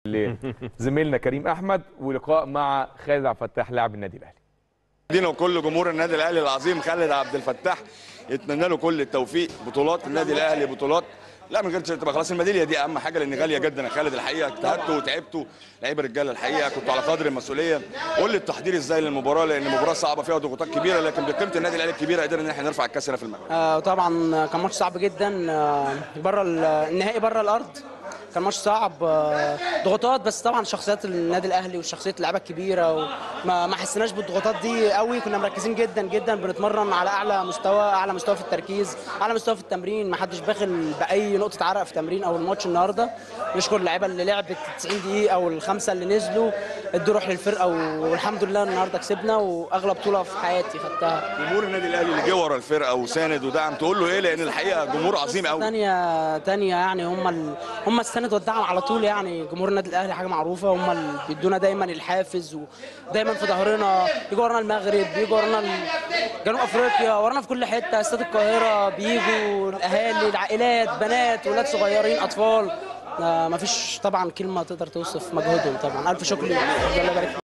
لزميلنا كريم احمد ولقاء مع خالد عبد الفتاح لاعب النادي الاهلي دينا وكل جمهور النادي الاهلي العظيم خالد عبد الفتاح يتمنى له كل التوفيق بطولات النادي الاهلي بطولات لا من غير تبقى خلاص الميداليه دي اهم حاجه لان غاليه جدا يا خالد الحقيقه اجتهدتوا وتعبتوا لعيبه رجاله الحقيقه كنتوا على قدر المسؤوليه قول لي التحضير ازاي للمباراه لان المباراه صعبه فيها ضغوطات كبيره لكن بقيمه النادي الاهلي الكبيره قدرنا ان احنا نرفع الكاس هنا في الملعب آه، طبعا كان ماتش صعب جدا آه، بره ال- النهائي بره الارض كان ماتش صعب آه، ضغوطات بس طبعا شخصيات النادي الاهلي وشخصيه اللعيبه الكبيره وما ما حسيناش بالضغوطات دي قوي كنا مركزين جدا جدا بنتمرن على اعلى مستوى اعلى مستوى في التركيز اعلى مستوى في التمرين ما حدش باخل باي نقطه عرق في تمرين او الماتش النهارده نشكر اللعيبه اللي لعبت 90 دقيقه او الخمسه اللي نزلوا ادوا روح للفرقه والحمد لله النهارده كسبنا واغلى بطوله في حياتي خدتها جمهور النادي الاهلي اللي جه ورا الفرقه وساند ودعم تقول له ايه لان الحقيقه جمهور عظيم قوي تانية تانية يعني هم ال... هم السند والدعم على طول يعني جمهور النادي الاهلي حاجه معروفه هم اللي بيدونا دايما الحافز ودايما في ظهرنا يجوا ورانا المغرب يجوا ورانا ال- جنوب افريقيا ورانا في كل حته استاد القاهره بيجوا الاهالي العائلات بنات ولاد صغيرين اطفال ما فيش طبعا كلمه تقدر توصف مجهودهم طبعا الف شكر لله الله يبارك فيك.